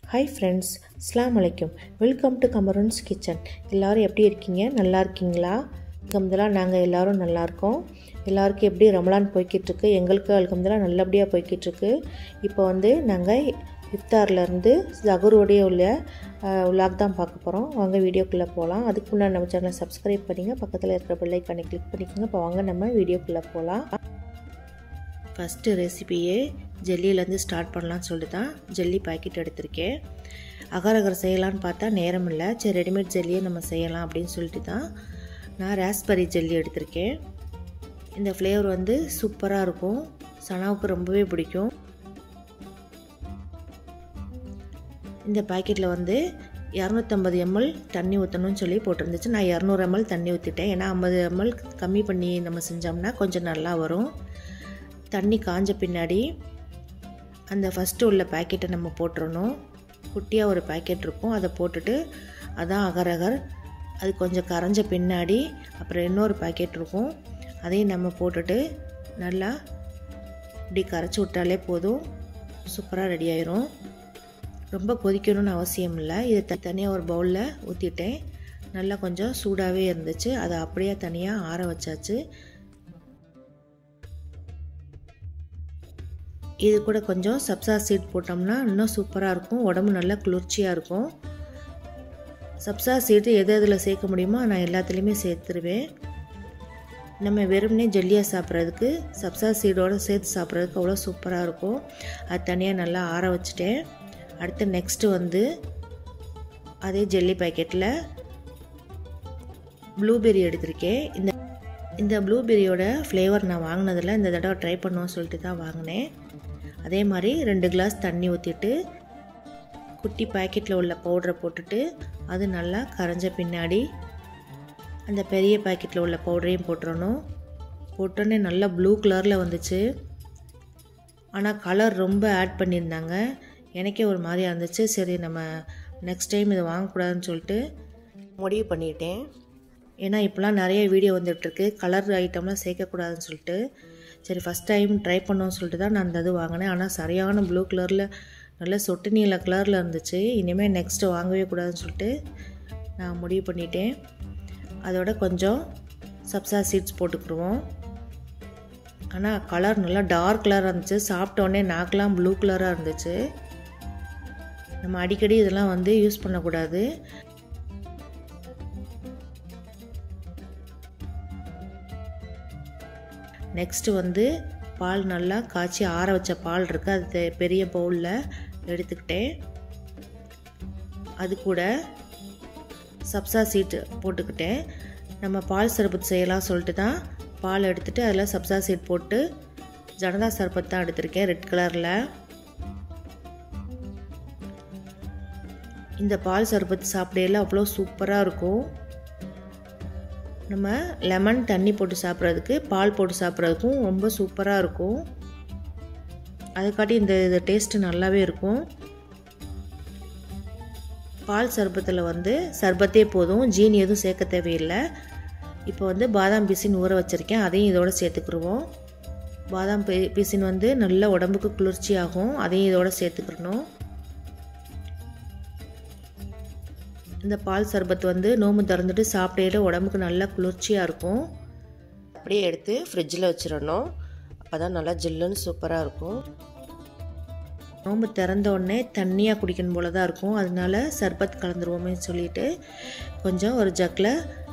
hi friends அஸ்லாம் வலைக்கம் welcome to கமருன்ஸ் kitchen எல்லோரும் எப்படி இருக்கீங்க நல்லா இருக்கீங்களா அல்கம்துல்லா நாங்கள் எல்லோரும் நல்லா இருக்கோம் எல்லாருக்கும் எப்படி ரமலான் போய்கிட்டுருக்கு எங்களுக்கு அல்கம்துல்லா நல்லபடியாக போய்கிட்டுருக்கு இப்போ வந்து நாங்கள் இஃப்தார்லேருந்து ஜகருடைய உள்ள விலாக் தான் பார்க்க போகிறோம் வாங்க வீடியோக்குள்ளே போகலாம் அதுக்கு முன்னாடி நம்ம சேனலை சப்ஸ்கிரைப் பண்ணிங்க பக்கத்தில் இருக்கிற பெல்லைக்கானை கிளிக் பண்ணிக்கோங்க இப்போ வாங்க நம்ம வீடியோக்குள்ளே போகலாம் ஃபஸ்ட்டு ரெசிபியே ஜெல்லியிலேருந்து ஸ்டார்ட் பண்ணலான்னு சொல்லிட்டு தான் ஜெல்லி பாக்கெட் எடுத்திருக்கேன் அகர் அகர் செய்யலான்னு பார்த்தா நேரம் இல்லை சரி ரெடிமேட் ஜெல்லியே நம்ம செய்யலாம் அப்படின்னு சொல்லிட்டு தான் நான் ராஸ்பெரி ஜெல்லி எடுத்திருக்கேன் இந்த ஃப்ளேவர் வந்து சூப்பராக இருக்கும் சனாவுக்கு ரொம்பவே பிடிக்கும் இந்த பாக்கெட்டில் வந்து இரநூத்தம்பது எம்எல் தண்ணி ஊற்றணும்னு சொல்லி போட்டிருந்துச்சு நான் இரநூறு எம்எல் தண்ணி ஊற்றிட்டேன் ஏன்னா ஐம்பது எம்எல் கம்மி பண்ணி நம்ம செஞ்சோம்னா கொஞ்சம் நல்லா வரும் தண்ணி காஞ்ச பின்னாடி அந்த ஃபஸ்ட்டு உள்ள பேக்கெட்டை நம்ம போட்டுறணும் குட்டியாக ஒரு பேக்கெட் இருக்கும் அதை போட்டுட்டு அதான் அகர் அகர் அது கொஞ்சம் கரைஞ்ச பின்னாடி அப்புறம் இன்னொரு பேக்கெட் இருக்கும் அதையும் நம்ம போட்டுட்டு நல்லா இப்படி கரைச்சி விட்டாலே போதும் சூப்பராக ரெடி ஆயிரும் ரொம்ப கொதிக்கணும்னு அவசியம் இல்லை இதை தனியாக ஒரு பவுலில் ஊற்றிட்டேன் நல்லா கொஞ்சம் சூடாகவே இருந்துச்சு அதை அப்படியே தனியாக ஆற வச்சாச்சு இது கூட கொஞ்சம் சப்சா சீட் போட்டோம்னா இன்னும் சூப்பராக இருக்கும் உடம்பு நல்லா குளிர்ச்சியாக இருக்கும் சப்சா சீட்டு எது எதில் சேர்க்க முடியுமோ நான் எல்லாத்துலேயுமே சேர்த்துருவேன் நம்ம வெறுமனே ஜெல்லியாக சாப்பிட்றதுக்கு சப்சா சீடோடு சேர்த்து சாப்பிட்றதுக்கு அவ்வளோ சூப்பராக இருக்கும் அது தனியாக நல்லா ஆற வச்சுட்டேன் அடுத்து நெக்ஸ்ட்டு வந்து அதே ஜெல்லி பேக்கெட்டில் ப்ளூபெரி எடுத்திருக்கேன் இந்த இந்த ப்ளூபெரியோட ஃப்ளேவர் நான் வாங்கினதில் இந்த தடவை ட்ரை பண்ணுவோம் சொல்லிட்டு தான் வாங்கினேன் அதே மாதிரி ரெண்டு கிளாஸ் தண்ணி ஊற்றிட்டு குட்டி பேக்கெட்டில் உள்ள பவுடரை போட்டுட்டு அது நல்லா கரைஞ்ச பின்னாடி அந்த பெரிய பேக்கெட்டில் உள்ள பவுடரையும் போட்டுறணும் போட்டோன்னே நல்லா ப்ளூ கலரில் வந்துச்சு ஆனால் கலர் ரொம்ப ஆட் பண்ணியிருந்தாங்க எனக்கே ஒரு மாதிரியாக இருந்துச்சு சரி நம்ம நெக்ஸ்ட் டைம் இதை வாங்கக்கூடாதுன்னு சொல்லிட்டு முடிவு பண்ணிட்டேன் ஏன்னா இப்போலாம் நிறைய வீடியோ வந்துட்டுருக்கு கலர் ஐட்டம்லாம் சேர்க்கக்கூடாதுன்னு சொல்லிட்டு சரி ஃபஸ்ட் டைம் ட்ரை பண்ணோன்னு சொல்லிட்டு தான் நான் அந்த இது வாங்கினேன் ஆனால் சரியான ப்ளூ கலரில் நல்ல சொட்டு நீல கலரில் இருந்துச்சு இனிமேல் நெக்ஸ்ட்டு வாங்கவே கூடாதுன்னு சொல்லிட்டு நான் முடிவு பண்ணிட்டேன் அதோட கொஞ்சம் சப்சா சீட்ஸ் போட்டுக்குருவோம் ஆனால் கலர் நல்லா டார்க் கலராக இருந்துச்சு சாப்பிட்டோடனே நாக்கெலாம் ப்ளூ கலராக இருந்துச்சு நம்ம அடிக்கடி இதெல்லாம் வந்து யூஸ் பண்ணக்கூடாது நெக்ஸ்ட்டு வந்து பால் நல்லா காய்ச்சி ஆற வச்ச பால் இருக்குது அது பெரிய பவுலில் எடுத்துக்கிட்டேன் அது கூட சப்சா சீட் போட்டுக்கிட்டேன் நம்ம பால் சர்பத் செய்யலாம் சொல்லிட்டு தான் பால் எடுத்துகிட்டு அதில் சப்சா சீட் போட்டு ஜனதா சர்பத் தான் எடுத்திருக்கேன் ரெட் கலரில் இந்த பால் சர்பத் சாப்பிடையில அவ்வளோ சூப்பராக இருக்கும் நம்ம லெமன் தண்ணி போட்டு சாப்பிட்றதுக்கு பால் போட்டு சாப்பிட்றதுக்கும் ரொம்ப சூப்பராக இருக்கும் அதுக்காட்டி இந்த இது டேஸ்ட்டு நல்லாவே இருக்கும் பால் சர்பத்தில் வந்து சர்பத்தே போதும் ஜீனி எதுவும் சேர்க்க தேவையில்லை இப்போ வந்து பாதாம் பிசின் ஊற வச்சுருக்கேன் அதையும் இதோட சேர்த்துக்கிடுவோம் பாதாம் பிசின் வந்து நல்ல உடம்புக்கு குளிர்ச்சி ஆகும் அதையும் இதோட சேர்த்துக்கிடணும் இந்த பால் சர்பத் வந்து நோம்பு திறந்துட்டு சாப்பிடையில உடம்புக்கு நல்லா குளிர்ச்சியாக இருக்கும் அப்படியே எடுத்து ஃப்ரிட்ஜில் வச்சிடணும் அப்போ தான் நல்லா ஜில்லுன்னு சூப்பராக இருக்கும் நோம்பு திறந்த உடனே தண்ணியாக குடிக்கணும் போல தான் இருக்கும் அதனால சர்பத் கலந்துருவோமே சொல்லிட்டு கொஞ்சம் ஒரு ஜக்கில்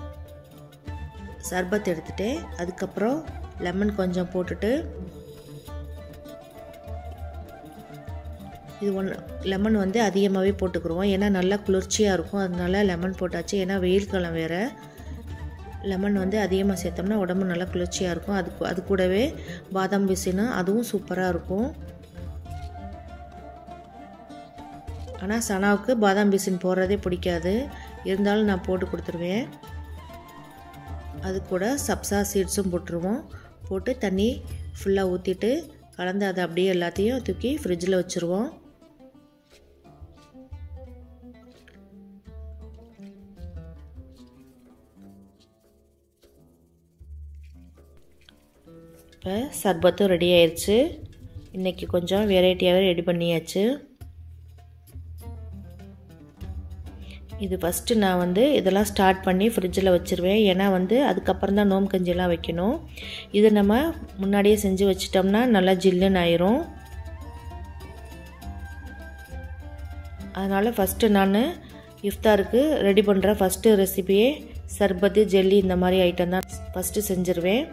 சர்பத் எடுத்துகிட்டு அதுக்கப்புறம் லெமன் கொஞ்சம் போட்டுட்டு இது ஒன்று லெமன் வந்து அதிகமாகவே போட்டுக்குருவோம் ஏன்னா நல்லா குளிர்ச்சியாக இருக்கும் அதனால லெமன் போட்டாச்சு ஏன்னா வெயில் காலம் வேறு லெமன் வந்து அதிகமாக சேர்த்தோம்னா உடம்பு நல்லா குளிர்ச்சியாக இருக்கும் அது அது கூடவே பாதாம் பிசினா அதுவும் சூப்பராக இருக்கும் ஆனால் சனாவுக்கு பாதாம் பிசின் போடுறதே பிடிக்காது இருந்தாலும் நான் போட்டு கொடுத்துருவேன் அது கூட சப்சா சீட்ஸும் போட்டுருவோம் போட்டு தண்ணி ஃபுல்லாக ஊற்றிட்டு கலந்து அதை அப்படியே எல்லாத்தையும் தூக்கி ஃப்ரிட்ஜில் வச்சுருவோம் இப்போ சர்பத்தும் ரெடி ஆயிடுச்சு இன்றைக்கி கொஞ்சம் வெரைட்டியாகவே ரெடி பண்ணியாச்சு இது ஃபஸ்ட்டு நான் வந்து இதெல்லாம் ஸ்டார்ட் பண்ணி ஃப்ரிட்ஜில் வச்சுருவேன் ஏன்னா வந்து அதுக்கப்புறம் தான் நோம்பு கஞ்சிலாம் வைக்கணும் இது நம்ம முன்னாடியே செஞ்சு வச்சிட்டோம்னா நல்லா ஜில்லுன்னு ஆயிரும் அதனால் ஃபஸ்ட்டு நான் இஃப்தாருக்கு ரெடி பண்ணுற ஃபஸ்ட்டு ரெசிபியே சர்பத்து ஜெல்லி இந்த மாதிரி ஐட்டம் தான் ஃபஸ்ட்டு செஞ்சுருவேன்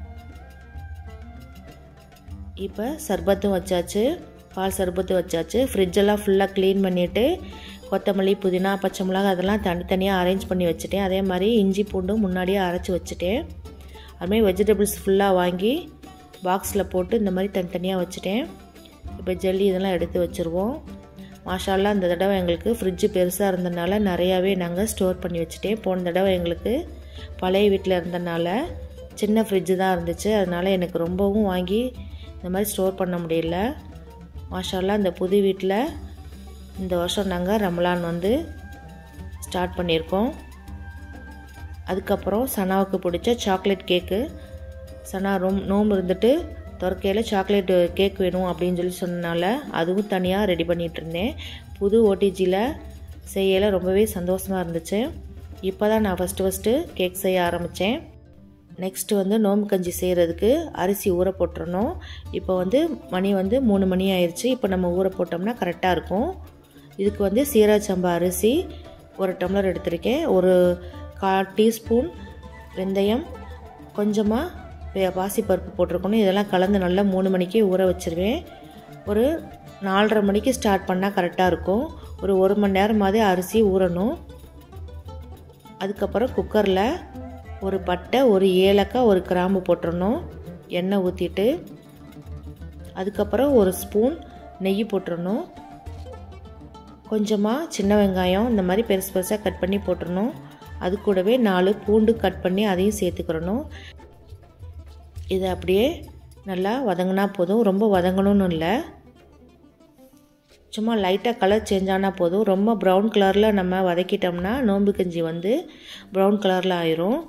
இப்போ சர்பத்தும் வச்சாச்சு பால் சர்பத்து வச்சாச்சு ஃப்ரிட்ஜெல்லாம் ஃபுல்லாக க்ளீன் பண்ணிவிட்டு கொத்தமல்லி புதினா பச்சை மிளகா அதெல்லாம் தனித்தனியாக அரேஞ்ச் பண்ணி வச்சுட்டேன் அதே மாதிரி இஞ்சி பூண்டும் முன்னாடியே அரைச்சி வச்சுட்டேன் அதுமாதிரி வெஜிடபிள்ஸ் ஃபுல்லாக வாங்கி பாக்ஸில் போட்டு இந்த மாதிரி தனித்தனியாக வச்சுட்டேன் இப்போ ஜெல்லி இதெல்லாம் எடுத்து வச்சுருவோம் மாஷால்லாம் இந்த தடவை எங்களுக்கு ஃப்ரிட்ஜு பெருசாக இருந்தனால நிறையாவே நாங்கள் ஸ்டோர் பண்ணி வச்சுட்டேன் போன தடவை எங்களுக்கு பழைய வீட்டில் இருந்தனால சின்ன ஃப்ரிட்ஜு தான் இருந்துச்சு அதனால் எனக்கு ரொம்பவும் வாங்கி இந்த மாதிரி ஸ்டோர் பண்ண முடியல மாஷால்லாம் இந்த புது வீட்டில் இந்த வருஷம் நாங்கள் ரமலான் வந்து ஸ்டார்ட் பண்ணியிருக்கோம் அதுக்கப்புறம் சனாவுக்கு பிடிச்ச சாக்லேட் கேக்கு சனா ரொம் நோம்பு இருந்துட்டு துறக்கையில் சாக்லேட் கேக் வேணும் அப்படின்னு சொல்லி சொன்னனால அதுவும் தனியாக ரெடி பண்ணிகிட்டு இருந்தேன் புது ஓடிஜியில் செய்யலை ரொம்பவே சந்தோஷமாக இருந்துச்சு இப்போ தான் நான் ஃபஸ்ட்டு ஃபஸ்ட்டு கேக் செய்ய ஆரம்பித்தேன் நெக்ஸ்ட்டு வந்து நோம்பு கஞ்சி செய்கிறதுக்கு அரிசி ஊற போட்டுறணும் இப்போ வந்து மணி வந்து மூணு மணி ஆயிடுச்சு இப்போ நம்ம ஊற போட்டோம்னா கரெக்டாக இருக்கும் இதுக்கு வந்து சீரக சம்பா அரிசி ஒரு டம்ளர் எடுத்திருக்கேன் ஒரு கால் டீஸ்பூன் வெந்தயம் கொஞ்சமாக பாசிப்பருப்பு போட்டிருக்கணும் இதெல்லாம் கலந்து நல்லா மூணு மணிக்கு ஊற வச்சுருவேன் ஒரு நாலரை மணிக்கு ஸ்டார்ட் பண்ணால் கரெக்டாக இருக்கும் ஒரு ஒரு மணி நேரமாவது அரிசி ஊறணும் அதுக்கப்புறம் குக்கரில் ஒரு பட்டை ஒரு ஏலக்காய் ஒரு கிராம்பு போட்டுடணும் எண்ணெய் ஊற்றிட்டு அதுக்கப்புறம் ஒரு ஸ்பூன் நெய் போட்டுடணும் கொஞ்சமாக சின்ன வெங்காயம் இந்த மாதிரி பெருசு பெருசாக கட் பண்ணி போட்டுடணும் அது கூடவே நாலு பூண்டு கட் பண்ணி அதையும் சேர்த்துக்கிறணும் இதை அப்படியே நல்லா வதங்கினா போதும் ரொம்ப வதங்கணும்னு இல்லை சும்மா லைட்டாக கலர் சேஞ்ச் ஆனால் போதும் ரொம்ப ப்ரௌன் கலரில் நம்ம வதக்கிட்டோம்னா நோம்பு கஞ்சி வந்து ப்ரௌன் கலரில் ஆயிரும்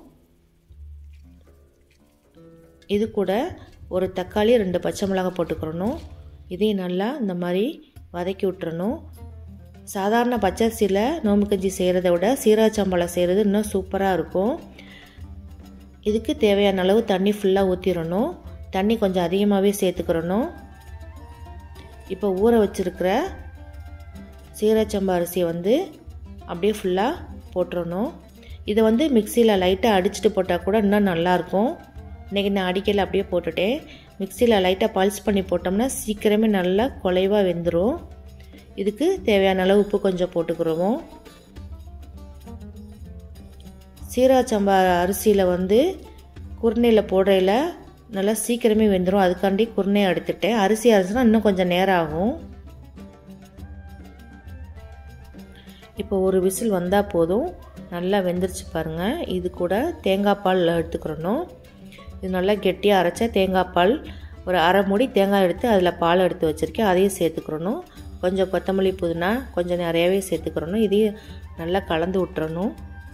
இது கூட ஒரு தக்காளி ரெண்டு பச்சை மிளகாய் போட்டுக்கிறணும் இதையும் நல்லா இந்த மாதிரி வதக்கி விட்டுறணும் சாதாரண பச்சரிசியில் நோம்பு கஞ்சி செய்கிறத விட சீரக சம்பளம் செய்கிறது இன்னும் சூப்பராக இருக்கும் இதுக்கு தேவையான அளவு தண்ணி ஃபுல்லாக ஊற்றிடணும் தண்ணி கொஞ்சம் அதிகமாகவே சேர்த்துக்கிறணும் இப்போ ஊற வச்சுருக்கிற சீரச்சம்பா அரிசியை வந்து அப்படியே ஃபுல்லாக போட்டுறணும் இதை வந்து மிக்சியில் லைட்டாக அடிச்சுட்டு போட்டால் கூட இன்னும் நல்லாயிருக்கும் இன்றைக்கி நான் அடிக்கல அப்படியே போட்டுட்டேன் மிக்சியில் லைட்டாக பல்ஸ் பண்ணி போட்டோம்னா சீக்கிரமே நல்லா குலைவாக வெந்துடும் இதுக்கு தேவையான அளவு உப்பு கொஞ்சம் போட்டுக்கிறோம் சீரக சம்பா அரிசியில் வந்து குருணையில் போடுறையில் நல்லா சீக்கிரமே வெந்துடும் அதுக்காண்டி குருணையை எடுத்துட்டேன் அரிசி அரிசினா இன்னும் கொஞ்சம் நேரம் ஆகும் இப்போ ஒரு விசில் வந்தால் போதும் நல்லா வெந்துருச்சு பாருங்கள் இது கூட தேங்காய் பால் எடுத்துக்கிறணும் இது நல்லா கெட்டியாக அரைச்ச தேங்காய் பால் ஒரு அரை மூடி தேங்காய் எடுத்து அதில் பால் எடுத்து வச்சுருக்கேன் அதையும் சேர்த்துக்கிறணும் கொஞ்சம் கொத்தமல்லி புதினா கொஞ்சம் நிறையாவே சேர்த்துக்கிறணும் இதையும் நல்லா கலந்து விட்டுறணும்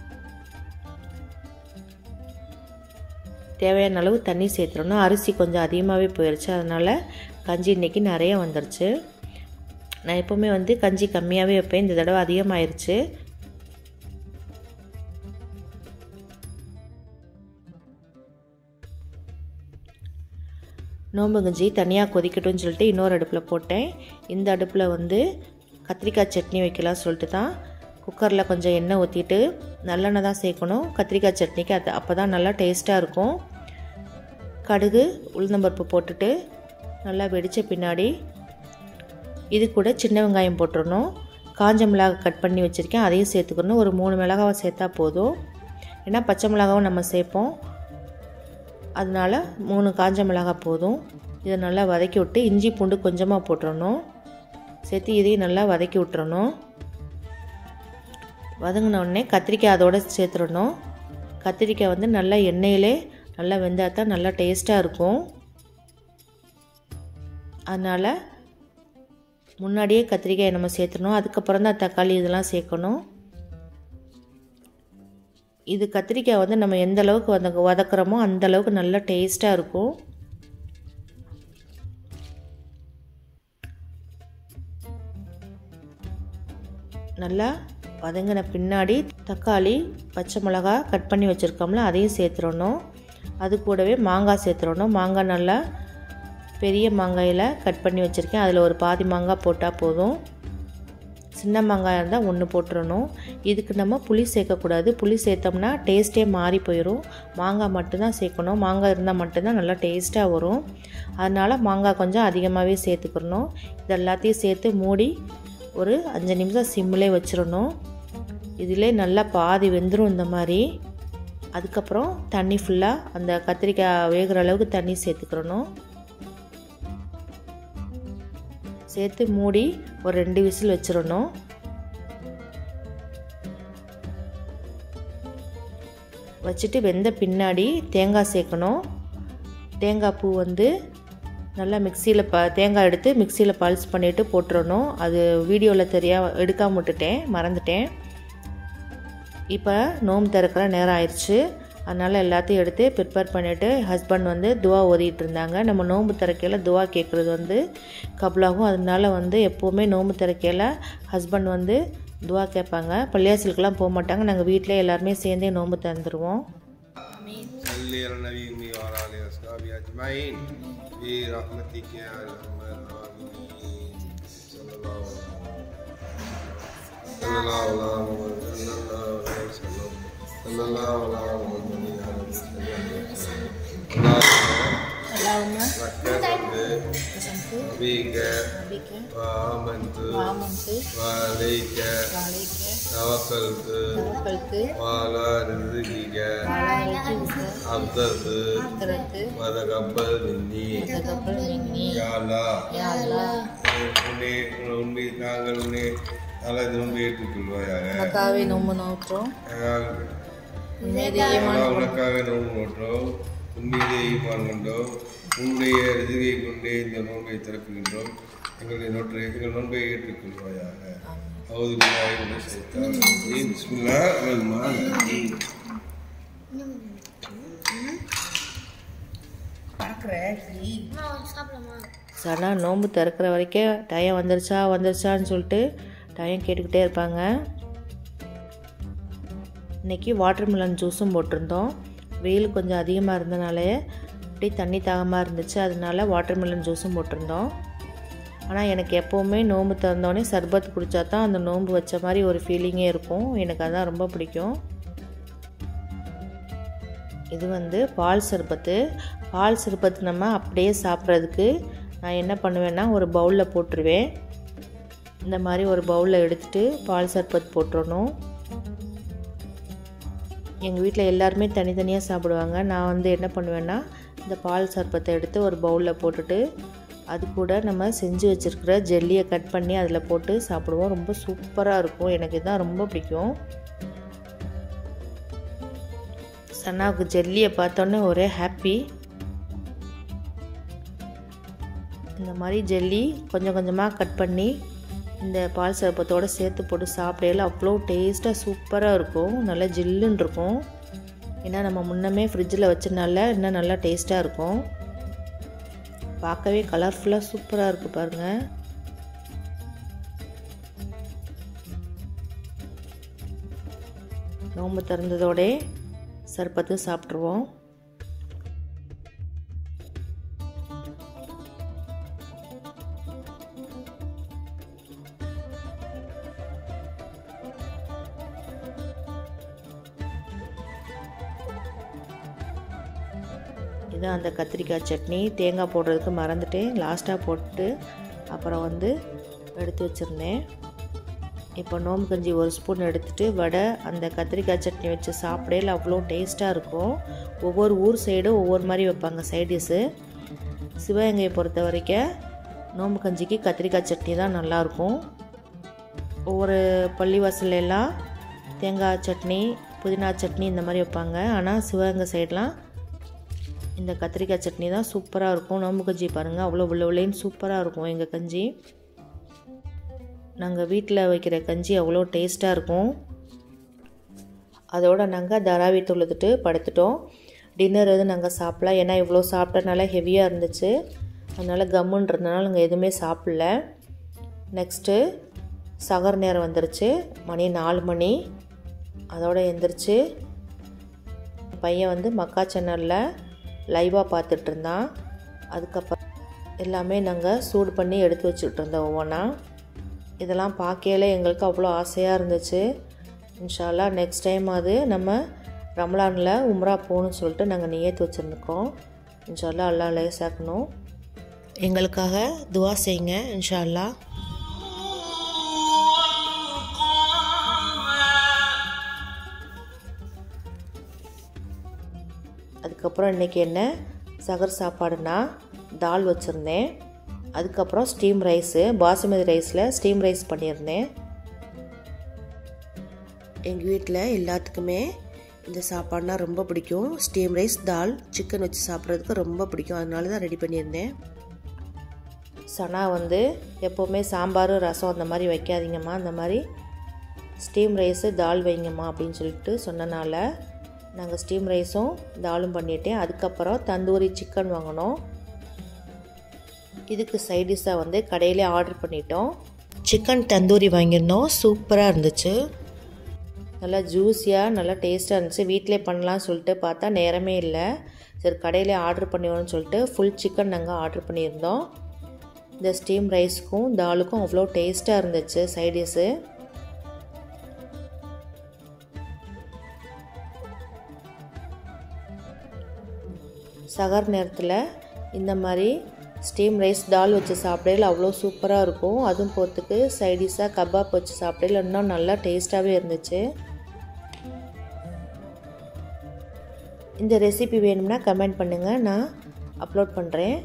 தேவையான அளவு தண்ணி சேர்த்துறணும் அரிசி கொஞ்சம் அதிகமாகவே போயிடுச்சு அதனால் கஞ்சி இன்றைக்கி நிறைய வந்துருச்சு நான் எப்போவுமே வந்து கஞ்சி கம்மியாகவே வைப்பேன் இந்த தடவை அதிகமாயிருச்சு நோம்பு கஞ்சி தனியாக கொதிக்கட்டும்னு சொல்லிட்டு இன்னொரு அடுப்பில் போட்டேன் இந்த அடுப்பில் வந்து கத்திரிக்காய் சட்னி வைக்கலாம் சொல்லிட்டு தான் குக்கரில் கொஞ்சம் எண்ணெய் ஊற்றிட்டு நல்லெண்ணெய் தான் சேர்க்கணும் கத்திரிக்காய் சட்னிக்கு அது அப்போ தான் நல்லா டேஸ்ட்டாக இருக்கும் கடுகு உளுந்தம்பருப்பு போட்டுட்டு நல்லா வெடித்த பின்னாடி இது கூட சின்ன வெங்காயம் போட்டுடணும் காஞ்ச மிளகாய் கட் பண்ணி வச்சுருக்கேன் அதையும் சேர்த்துக்கணும் ஒரு மூணு மிளகாவை சேர்த்தா போதும் ஏன்னா பச்சை மிளகாவும் நம்ம சேர்ப்போம் அதனால் மூணு காஞ்ச மிளகாய் போதும் இதை நல்லா வதக்கி விட்டு இஞ்சி பூண்டு கொஞ்சமாக போட்டுறணும் சேர்த்து இதையும் நல்லா வதக்கி விட்டுறணும் வதங்கினோடனே கத்திரிக்காய் அதோடு சேர்த்துடணும் கத்திரிக்காய் வந்து நல்லா எண்ணெயிலே நல்லா வெந்தால் தான் நல்லா டேஸ்ட்டாக இருக்கும் அதனால் முன்னாடியே கத்திரிக்காயை நம்ம சேர்த்துணும் அதுக்கப்புறம் தான் தக்காளி இதெல்லாம் சேர்க்கணும் இது கத்திரிக்காய் வந்து நம்ம எந்த அளவுக்கு வத வதக்குறோமோ அந்த அளவுக்கு நல்லா டேஸ்ட்டாக இருக்கும் நல்லா வதங்கின பின்னாடி தக்காளி பச்சை மிளகா கட் பண்ணி வச்சுருக்கோம்ல அதையும் சேர்த்துடணும் அது கூடவே மாங்காய் சேர்த்துடணும் மாங்காய் நல்லா பெரிய மாங்காயில் கட் பண்ணி வச்சுருக்கேன் அதில் ஒரு பாதி மாங்காய் போட்டால் போதும் சின்ன மாங்காய் இருந்தால் ஒன்று போட்டுறணும் இதுக்கு நம்ம புளி சேர்க்கக்கூடாது புளி சேர்த்தோம்னா டேஸ்ட்டே மாறி போயிடும் மாங்காய் மட்டும்தான் சேர்க்கணும் மாங்காய் இருந்தால் மட்டும்தான் நல்லா டேஸ்ட்டாக வரும் அதனால் மாங்காய் கொஞ்சம் அதிகமாகவே சேர்த்துக்கிறணும் இது எல்லாத்தையும் சேர்த்து மூடி ஒரு அஞ்சு நிமிஷம் சிம்மிலே வச்சிடணும் இதிலே நல்லா பாதி வெந்துடும் இந்த மாதிரி அதுக்கப்புறம் தண்ணி ஃபுல்லாக அந்த கத்திரிக்காய் வேகிற அளவுக்கு தண்ணி சேர்த்துக்கிறணும் சேர்த்து மூடி ஒரு ரெண்டு விசில் வச்சிடணும் வச்சுட்டு வெந்த பின்னாடி தேங்காய் சேர்க்கணும் தேங்காய் பூ வந்து நல்லா மிக்சியில் ப தேங்காய் எடுத்து மிக்சியில் பல்ஸ் பண்ணிவிட்டு போட்டுறணும் அது வீடியோவில் தெரியா எடுக்காம விட்டுட்டேன் மறந்துட்டேன் இப்போ நோம்பு திறக்கிற நேரம் ஆயிடுச்சு அதனால் எல்லாத்தையும் எடுத்து ப்ரிப்பேர் பண்ணிவிட்டு ஹஸ்பண்ட் வந்து துவா ஓதிட்டு இருந்தாங்க நம்ம நோன்பு திறக்கையில் துவா கேட்குறது வந்து கபலாகும் அதனால வந்து எப்போவுமே நோன்பு திறக்கையில் ஹஸ்பண்ட் வந்து துவா கேட்பாங்க பள்ளியாசலுக்கெல்லாம் போக மாட்டாங்க நாங்கள் வீட்டிலே எல்லாருமே சேர்ந்தே நோன்பு திறந்துருவோம் صلي على النبي وعلى اله واصحابه اجمعين برحمتك يا ارحم الراحمين صلى الله صلى الله على محمد صلى الله عليه وسلم صلى الله على محمد يا رب صل اللهم ركبت بك وآمنت وعليك توكلت وعلى رزقك أفضلت وتقبل مني يا الله உன்னை உண்மை நாங்கள் உன்னை நல்ல நோன்பு ஏற்றுக்கொள்வாயாக நமக்காகவே நோம்பு நோக்கிறோம் அல்லாஹ் உனக்காக நோன்பு நோற்றோம் உன்மீதே ஈமான் கொண்டோம் உன்னுடைய ரிதுகை கொண்டே இந்த நோன்பை திறக்குகின்றோம் எங்களுடைய நோற்றை எங்கள் நோன்பை ஏற்றுக்கொள்வாயாக அவது பிஸ்மில்லா ரஹ்மான் ரஹீம் சனா நோன்பு திறக்கிற வரைக்கும் டயம் வந்துருச்சா வந்துருச்சான்னு சொல்லிட்டு டயம் கேட்டுக்கிட்டே இருப்பாங்க இன்றைக்கி வாட்டர்மெலன் ஜூஸும் போட்டிருந்தோம் வெயில் கொஞ்சம் அதிகமாக இருந்தனாலே அப்படியே தண்ணி தாகமாக இருந்துச்சு அதனால வாட்டர்மெலன் ஜூஸும் போட்டிருந்தோம் ஆனால் எனக்கு எப்போவுமே நோன்பு திறந்தோடனே சர்பத் குடித்தா தான் அந்த நோன்பு வச்ச மாதிரி ஒரு ஃபீலிங்கே இருக்கும் எனக்கு அதான் ரொம்ப பிடிக்கும் இது வந்து பால் சர்பத்து பால் சர்பத்து நம்ம அப்படியே சாப்பிட்றதுக்கு நான் என்ன பண்ணுவேன்னா ஒரு பவுலில் போட்டுருவேன் இந்த மாதிரி ஒரு பவுலில் எடுத்துகிட்டு பால் சர்பத் போட்டுறணும் எங்கள் வீட்டில் எல்லாருமே தனித்தனியாக சாப்பிடுவாங்க நான் வந்து என்ன பண்ணுவேன்னா இந்த பால் சர்பத்தை எடுத்து ஒரு பவுலில் போட்டுட்டு அது கூட நம்ம செஞ்சு வச்சுருக்கிற ஜெல்லியை கட் பண்ணி அதில் போட்டு சாப்பிடுவோம் ரொம்ப சூப்பராக இருக்கும் எனக்கு இதுதான் ரொம்ப பிடிக்கும் சன்னாவுக்கு ஜெல்லியை பார்த்தோன்னே ஒரே ஹாப்பி இந்த மாதிரி ஜெல்லி கொஞ்சம் கொஞ்சமாக கட் பண்ணி இந்த பால் சர்பத்தோடு சேர்த்து போட்டு சாப்பிடையில அவ்வளோ டேஸ்ட்டாக சூப்பராக இருக்கும் நல்லா ஜில்லுன்னு இருக்கும் ஏன்னா நம்ம முன்னமே ஃப்ரிட்ஜில் வச்சனால இன்னும் நல்லா டேஸ்ட்டாக இருக்கும் பார்க்கவே கலர்ஃபுல்லாக சூப்பராக இருக்குது பாருங்கள் நோம்பு திறந்ததோடே சர்பத்து சாப்பிட்ருவோம் இதுதான் அந்த கத்திரிக்காய் சட்னி தேங்காய் போடுறதுக்கு மறந்துட்டேன் லாஸ்ட்டாக போட்டு அப்புறம் வந்து எடுத்து வச்சுருந்தேன் இப்போ நோம்பு கஞ்சி ஒரு ஸ்பூன் எடுத்துகிட்டு வடை அந்த கத்திரிக்காய் சட்னி வச்சு சாப்பிடையில அவ்வளோ டேஸ்ட்டாக இருக்கும் ஒவ்வொரு ஊர் சைடும் ஒவ்வொரு மாதிரி வைப்பாங்க சைடிஷ்ஷு சிவகங்கையை பொறுத்த வரைக்கும் நோம்பு கஞ்சிக்கு கத்திரிக்காய் சட்னி தான் நல்லாயிருக்கும் ஒவ்வொரு பள்ளிவாசல்ல எல்லாம் தேங்காய் சட்னி புதினா சட்னி இந்த மாதிரி வைப்பாங்க ஆனால் சிவகங்கை சைடெலாம் இந்த கத்திரிக்காய் சட்னி தான் சூப்பராக இருக்கும் நோம்பு கஞ்சி பாருங்கள் அவ்வளோ உள்ள உள்ளேன்னு சூப்பராக இருக்கும் எங்கள் கஞ்சி நாங்கள் வீட்டில் வைக்கிற கஞ்சி அவ்வளோ டேஸ்ட்டாக இருக்கும் அதோடு நாங்கள் தராவி தொழுதுட்டு படுத்துட்டோம் டின்னர் எதுவும் நாங்கள் சாப்பிடலாம் ஏன்னா இவ்வளோ சாப்பிட்டனால ஹெவியாக இருந்துச்சு அதனால் கம்முன்றதுனால நாங்கள் எதுவுமே சாப்பிடல நெக்ஸ்ட்டு சகர் நேரம் வந்துருச்சு மணி நாலு மணி அதோட எந்திரிச்சு பையன் வந்து மக்கா சேனலில் லைவாக பார்த்துட்டு இருந்தான் அதுக்கப்புறம் எல்லாமே நாங்கள் சூடு பண்ணி எடுத்து வச்சுக்கிட்டு இருந்தோம் ஒவ்வொன்றா இதெல்லாம் பார்க்கையில எங்களுக்கு அவ்வளோ ஆசையாக இருந்துச்சு இன்ஷால்லா நெக்ஸ்ட் டைம் அது நம்ம ரமலானில் உம்ரா போகணும்னு சொல்லிட்டு நாங்கள் நியத்து வச்சுருந்துக்கோம் இன்ஷால்லா அல்லா லேசாக்கணும் எங்களுக்காக துவா செய்யுங்க இன்ஷால்லா அதுக்கப்புறம் இன்றைக்கி என்ன சகர் சாப்பாடுனா தால் வச்சுருந்தேன் அதுக்கப்புறம் ஸ்டீம் ரைஸு பாசுமதி ரைஸில் ஸ்டீம் ரைஸ் பண்ணியிருந்தேன் எங்கள் வீட்டில் எல்லாத்துக்குமே இந்த சாப்பாடுனா ரொம்ப பிடிக்கும் ஸ்டீம் ரைஸ் தால் சிக்கன் வச்சு சாப்பிட்றதுக்கு ரொம்ப பிடிக்கும் அதனால தான் ரெடி பண்ணியிருந்தேன் சனா வந்து எப்போவுமே சாம்பார் ரசம் அந்த மாதிரி வைக்காதீங்கம்மா அந்த மாதிரி ஸ்டீம் ரைஸு தால் வைங்கம்மா அப்படின்னு சொல்லிட்டு சொன்னனால நாங்கள் ஸ்டீம் ரைஸும் தாலும் பண்ணிட்டேன் அதுக்கப்புறம் தந்தூரி சிக்கன் வாங்கினோம் இதுக்கு சைடிஷாக வந்து கடையிலே ஆர்டர் பண்ணிட்டோம் சிக்கன் தந்தூரி வாங்கியிருந்தோம் சூப்பராக இருந்துச்சு நல்லா ஜூஸியாக நல்லா டேஸ்ட்டாக இருந்துச்சு வீட்டிலே பண்ணலாம்னு சொல்லிட்டு பார்த்தா நேரமே இல்லை சரி கடையிலே ஆர்டர் பண்ணிடுவோம்னு சொல்லிட்டு ஃபுல் சிக்கன் நாங்கள் ஆர்டர் பண்ணியிருந்தோம் இந்த ஸ்டீம் ரைஸ்க்கும் தாலுக்கும் அவ்வளோ டேஸ்ட்டாக இருந்துச்சு சைடிஷு சகர் நேரத்தில் இந்த மாதிரி ஸ்டீம் ரைஸ் தால் வச்சு சாப்பிடையில அவ்வளோ சூப்பராக இருக்கும் அதுவும் போகிறதுக்கு சைடிஷாக கபாப் வச்சு சாப்பிடையில இன்னும் நல்லா டேஸ்ட்டாகவே இருந்துச்சு இந்த ரெசிபி வேணும்னா கமெண்ட் பண்ணுங்கள் நான் அப்லோட் பண்ணுறேன்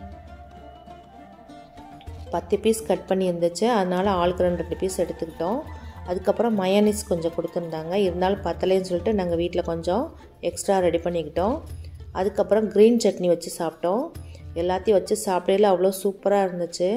பத்து பீஸ் கட் பண்ணி இருந்துச்சு அதனால் ஆளுக்கு ரெண்டு ரெண்டு பீஸ் எடுத்துக்கிட்டோம் அதுக்கப்புறம் மயனிஸ் கொஞ்சம் கொடுத்துருந்தாங்க இருந்தாலும் பத்தலைன்னு சொல்லிட்டு நாங்கள் வீட்டில் கொஞ்சம் எக்ஸ்ட்ரா ரெடி பண்ணிக்கிட்டோம் அதுக்கப்புறம் க்ரீன் சட்னி வச்சு சாப்பிட்டோம் எல்லாத்தையும் வச்சு சாப்பிடையில அவ்வளோ சூப்பராக இருந்துச்சு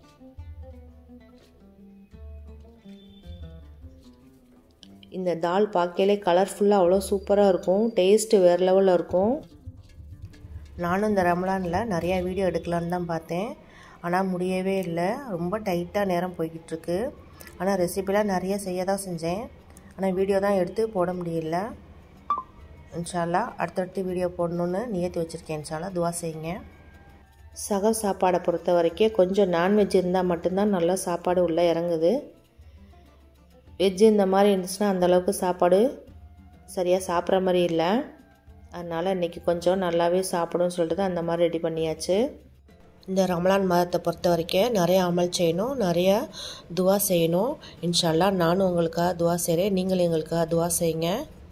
இந்த தால் பார்க்கையிலே கலர்ஃபுல்லாக அவ்வளோ சூப்பராக இருக்கும் டேஸ்ட்டு வேறு லெவலில் இருக்கும் நானும் இந்த ரமலானில் நிறையா வீடியோ எடுக்கலான்னு தான் பார்த்தேன் ஆனால் முடியவே இல்லை ரொம்ப டைட்டாக நேரம் போய்கிட்டுருக்கு ஆனால் ரெசிபிலாம் நிறைய செய்ய தான் செஞ்சேன் ஆனால் வீடியோ தான் எடுத்து போட முடியல இன்ஷால்லா அடுத்தடுத்து வீடியோ போடணுன்னு நியத்தி வச்சுருக்கேன் இன்ஷால்லா துவா செய்யுங்க சக சாப்பாடை பொறுத்த வரைக்கும் கொஞ்சம் நான்வெஜ் இருந்தால் மட்டும்தான் நல்லா சாப்பாடு உள்ளே இறங்குது வெஜ்ஜு இந்த மாதிரி இருந்துச்சுன்னா அந்தளவுக்கு சாப்பாடு சரியாக சாப்பிட்ற மாதிரி இல்லை அதனால் இன்றைக்கி கொஞ்சம் நல்லாவே சாப்பிடும்னு சொல்லிட்டு தான் அந்த மாதிரி ரெடி பண்ணியாச்சு இந்த ரமலான் மாதத்தை பொறுத்த வரைக்கும் நிறைய அமல் செய்யணும் நிறைய துவா செய்யணும் இன்ஷால்லா நானும் உங்களுக்காக துவா செய்கிறேன் நீங்களும் எங்களுக்காக துவா செய்யுங்க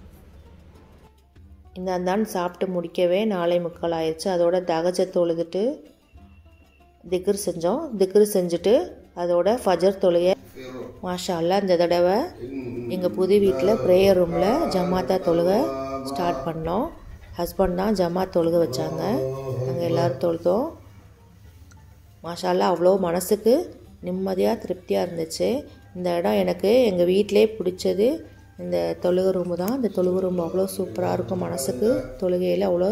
இந்த அந்தான் சாப்பிட்டு முடிக்கவே நாளை முக்கால் ஆயிடுச்சு அதோட தகஜ தொழுதுட்டு திக்ர் செஞ்சோம் திக்ர் செஞ்சுட்டு அதோட ஃபஜர் தொழுகை மாஷா அல்லா இந்த தடவை எங்கள் புது வீட்டில் ப்ரேயர் ரூமில் ஜமாத்தா தொழுகை ஸ்டார்ட் பண்ணோம் ஹஸ்பண்ட் தான் ஜமாத் தொழுகை வச்சாங்க நாங்கள் எல்லோரும் தொழுதோம் மாஷால்லா அவ்வளோ மனசுக்கு நிம்மதியாக திருப்தியாக இருந்துச்சு இந்த இடம் எனக்கு எங்கள் வீட்டிலே பிடிச்சது இந்த தொழுகை ரூமு தான் இந்த தொழுகை ரூம் அவ்வளோ சூப்பராக இருக்கும் மனசுக்கு தொழுகையில் அவ்வளோ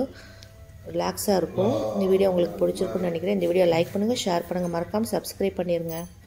ரிலாக்ஸாக இருக்கும் இந்த வீடியோ உங்களுக்கு பிடிச்சிருக்குன்னு நினைக்கிறேன் இந்த வீடியோ லைக் பண்ணுங்கள் ஷேர் பண்ணுங்கள் மறக்காமல் சப்ஸ்கிரைப் பண்ணிடுங்க